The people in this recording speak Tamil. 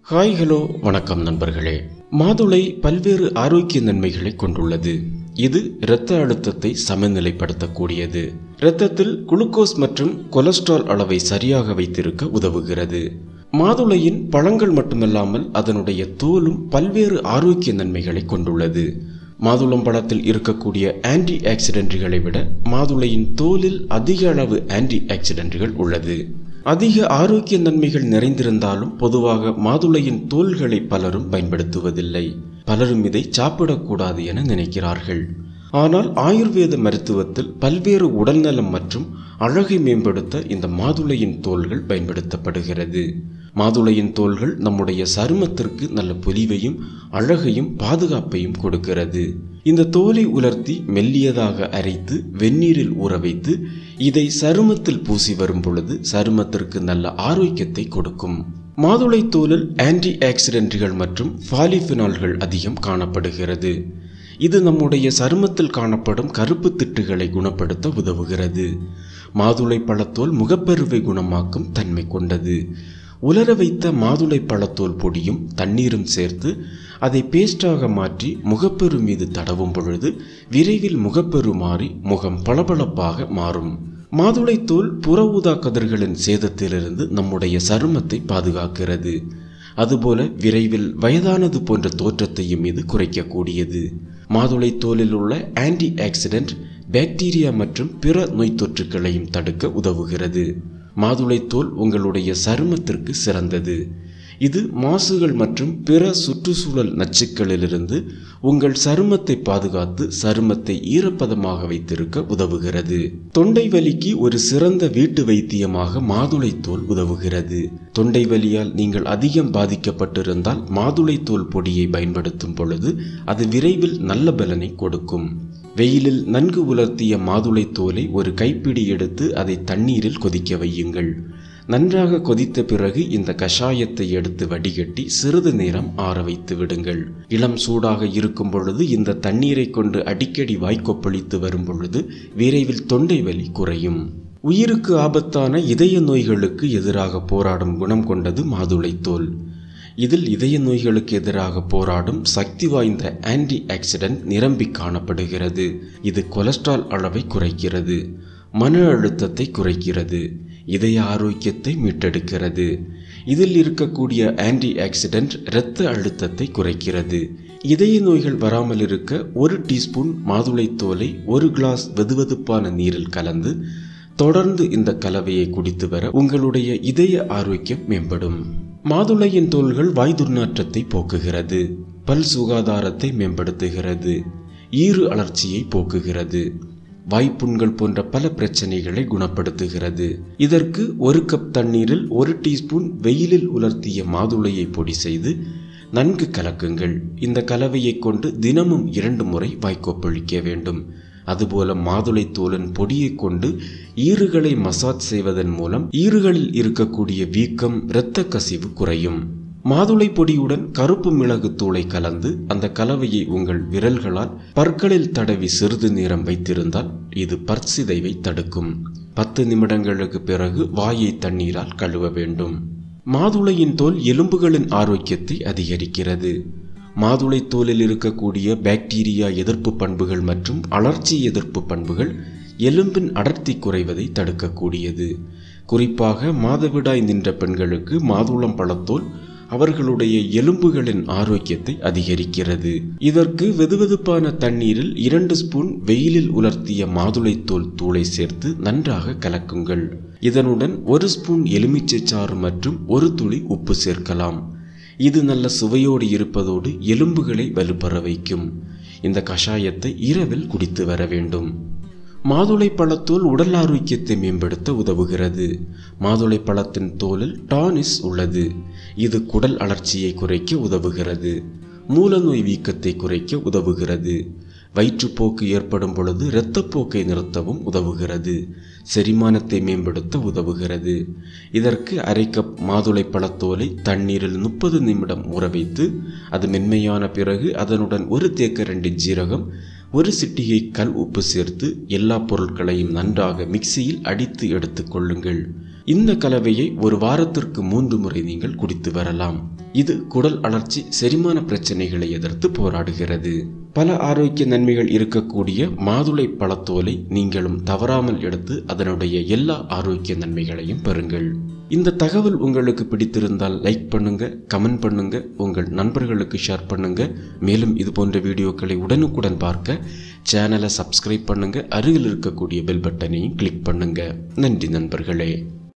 ஹாய் ஹலோ வணக்கம் நண்பர்களே மாதுளை பல்வேறு ஆரோக்கிய நன்மைகளை கொண்டுள்ளது இது இரத்த அழுத்தத்தை சமநிலைப்படுத்தக்கூடியது இரத்தத்தில் குளுக்கோஸ் மற்றும் கொலஸ்ட்ரால் அளவை சரியாக வைத்திருக்க உதவுகிறது மாதுளையின் பழங்கள் மட்டுமல்லாமல் அதனுடைய தோலும் பல்வேறு ஆரோக்கிய நன்மைகளை கொண்டுள்ளது மாதுளம் பழத்தில் இருக்கக்கூடிய ஆன்டி ஆக்சிடென்ட்களை விட மாதுளையின் தோலில் அதிக அளவு ஆன்டி ஆக்சிடென்ட்கள் உள்ளது அதிக ஆரோக்கிய நன்மைகள் நிறைந்திருந்தாலும் பொதுவாக மாதுளையின் தோல்களை பலரும் பயன்படுத்துவதில்லை பலரும் இதை சாப்பிடக்கூடாது என நினைக்கிறார்கள் ஆனால் ஆயுர்வேத மருத்துவத்தில் பல்வேறு உடல்நலம் மற்றும் அழகை மேம்படுத்த இந்த மாதுளையின் தோல்கள் பயன்படுத்தப்படுகிறது மாதுளையின் தோல்கள் நம்முடைய சருமத்திற்கு நல்ல பொலிவையும் அழகையும் பாதுகாப்பையும் கொடுக்கிறது இந்த தோலை உலர்த்தி மெல்லியதாக அரைத்து வெந்நீரில் ஊற வைத்து இதை சருமத்தில் பூசி வரும் பொழுது சருமத்திற்கு நல்ல ஆரோக்கியத்தை கொடுக்கும் மாதுளை தோலில் ஆன்டி ஆக்சிடென்ட்கள் மற்றும் பாலிஃபினால்கள் அதிகம் காணப்படுகிறது இது நம்முடைய சருமத்தில் காணப்படும் கருப்பு திட்டுகளை குணப்படுத்த உதவுகிறது மாதுளை பழத்தோல் முகப்பெருவை குணமாக்கும் தன்மை கொண்டது உலர வைத்த மாதுளை பழத்தோல் பொடியும் தண்ணீரும் சேர்த்து அதை பேஸ்டாக மாற்றி முகப்பெரு மீது தடவும் பொழுது விரைவில் முகப்பெரு மாறி முகம் பளபளப்பாக மாறும் மாதுளைத்தோல் புற ஊதா கதிர்களின் சேதத்திலிருந்து நம்முடைய சருமத்தை பாதுகாக்கிறது அதுபோல விரைவில் வயதானது போன்ற தோற்றத்தையும் இது குறைக்கக்கூடியது மாதுளை தோலில் உள்ள ஆன்டி ஆக்சிடென்ட் பாக்டீரியா மற்றும் பிற நோய் தொற்றுக்களையும் தடுக்க உதவுகிறது மாதுளை தோல் உங்களுடைய சருமத்திற்கு சிறந்தது இது மாசுகள் மற்றும் பிற சுற்றுச்சூழல் நச்சுக்களிலிருந்து உங்கள் சருமத்தை பாதுகாத்து சருமத்தை ஈரப்பதமாக வைத்திருக்க உதவுகிறது தொண்டை வலிக்கு ஒரு சிறந்த வீட்டு வைத்தியமாக மாதுளை தோல் உதவுகிறது தொண்டை வலியால் நீங்கள் அதிகம் பாதிக்கப்பட்டிருந்தால் மாதுளை தோல் பொடியை பயன்படுத்தும் பொழுது அது விரைவில் நல்ல பலனை கொடுக்கும் வெயிலில் நன்கு உலர்த்திய மாதுளை தோலை ஒரு கைப்பிடி எடுத்து அதை தண்ணீரில் கொதிக்க வையுங்கள் நன்றாக கொதித்த பிறகு இந்த கஷாயத்தை எடுத்து வடிகட்டி சிறிது நேரம் ஆற வைத்து விடுங்கள் இளம் சூடாக இருக்கும் பொழுது இந்த தண்ணீரை கொண்டு அடிக்கடி வாய்க்கொப்பளித்து வரும் பொழுது விரைவில் தொண்டை வலி குறையும் உயிருக்கு ஆபத்தான இதய நோய்களுக்கு எதிராக போராடும் குணம் கொண்டது மாதுளைத்தோல் இதில் இதய நோய்களுக்கு எதிராக போராடும் சக்தி வாய்ந்த ஆன்டி ஆக்சிடென்ட் நிரம்பி காணப்படுகிறது இது கொலஸ்ட்ரால் அளவை குறைக்கிறது மன அழுத்தத்தை குறைக்கிறது இதய ஆரோக்கியத்தை மீட்டெடுக்கிறது இதில் இருக்கக்கூடிய ஆன்டி ஆக்சிடென்ட் இரத்த அழுத்தத்தை குறைக்கிறது இதய நோய்கள் வராமல் இருக்க ஒரு டீஸ்பூன் மாதுளை தோலை ஒரு கிளாஸ் வெதுவெதுப்பான நீரில் கலந்து தொடர்ந்து இந்த கலவையை குடித்து வர உங்களுடைய இதய ஆரோக்கியம் மேம்படும் மாதுளையின் தோல்கள் வாய் துர்நாற்றத்தை போக்குகிறது பல் சுகாதாரத்தை மேம்படுத்துகிறது ஈறு அலர்ச்சியை போக்குகிறது வாய்ப்புண்கள் போன்ற பல பிரச்சனைகளை குணப்படுத்துகிறது இதற்கு ஒரு கப் தண்ணீரில் ஒரு டீஸ்பூன் வெயிலில் உலர்த்திய மாதுளையை பொடி செய்து நன்கு கலக்குங்கள் இந்த கலவையை கொண்டு தினமும் இரண்டு முறை வாய்க்கொப்பளிக்க வேண்டும் அதுபோல மாதுளை தோலன் பொடியை கொண்டு ஈறுகளை மசாஜ் செய்வதன் மூலம் ஈறுகளில் இருக்கக்கூடிய வீக்கம் இரத்த கசிவு குறையும் மாதுளை பொடியுடன் கருப்பு மிளகு தூளை கலந்து அந்த கலவையை உங்கள் விரல்களால் பற்களில் தடவி சிறிது நேரம் வைத்திருந்தால் இது பற்சிதைவை தடுக்கும் பத்து நிமிடங்களுக்கு பிறகு வாயை தண்ணீரால் கழுவ வேண்டும் மாதுளையின் தோல் எலும்புகளின் ஆரோக்கியத்தை அதிகரிக்கிறது மாதுளை தோலில் இருக்கக்கூடிய பாக்டீரியா எதிர்ப்பு பண்புகள் மற்றும் அலர்ச்சி எதிர்ப்பு பண்புகள் எலும்பின் அடர்த்தி குறைவதை தடுக்கக்கூடியது குறிப்பாக மாதவிடாய் நின்ற பெண்களுக்கு மாதுளம் பழத்தோல் அவர்களுடைய எலும்புகளின் ஆரோக்கியத்தை அதிகரிக்கிறது இதற்கு வெதுவெதுப்பான தண்ணீரில் இரண்டு ஸ்பூன் வெயிலில் உலர்த்திய மாதுளைத்தோல் தூளை சேர்த்து நன்றாக கலக்குங்கள் இதனுடன் ஒரு ஸ்பூன் எலுமிச்சை சாறு மற்றும் ஒரு துளி உப்பு சேர்க்கலாம் இது நல்ல சுவையோடு இருப்பதோடு எலும்புகளை வலுப்பெற வைக்கும் இந்த கஷாயத்தை இரவில் குடித்து வர வேண்டும் மாதுளை பழத்தோல் உடல் ஆரோக்கியத்தை மேம்படுத்த உதவுகிறது மாதுளை பழத்தின் தோலில் டானிஸ் உள்ளது இது குடல் அலர்ச்சியை குறைக்க உதவுகிறது மூலநோய் வீக்கத்தை குறைக்க உதவுகிறது வயிற்றுப்போக்கு ஏற்படும் பொழுது இரத்தப்போக்கை நிறுத்தவும் உதவுகிறது செரிமானத்தை மேம்படுத்த உதவுகிறது இதற்கு அரை கப் மாதுளை பழத்தோலை தண்ணீரில் முப்பது நிமிடம் ஊற வைத்து அது மென்மையான பிறகு அதனுடன் ஒரு தேக்கரண்டி ஜீரகம் ஒரு சிட்டிகை கல் உப்பு சேர்த்து எல்லா பொருட்களையும் நன்றாக மிக்சியில் அடித்து எடுத்துக் கொள்ளுங்கள் இந்த கலவையை ஒரு வாரத்திற்கு மூன்று முறை நீங்கள் குடித்து வரலாம் இது குடல் அழற்சி செரிமான பிரச்சனைகளை எதிர்த்து போராடுகிறது பல ஆரோக்கிய நன்மைகள் இருக்கக்கூடிய மாதுளை பழத்தோலை நீங்களும் தவறாமல் எடுத்து அதனுடைய எல்லா ஆரோக்கிய நன்மைகளையும் பெறுங்கள் இந்த தகவல் உங்களுக்கு பிடித்திருந்தால் லைக் பண்ணுங்க கமெண்ட் பண்ணுங்க உங்கள் நண்பர்களுக்கு ஷேர் பண்ணுங்க மேலும் இது போன்ற வீடியோக்களை உடனுக்குடன் பார்க்க சேனலை சப்ஸ்கிரைப் பண்ணுங்க அருகில் இருக்கக்கூடிய பெல் பட்டனையும் கிளிக் பண்ணுங்க நன்றி நண்பர்களே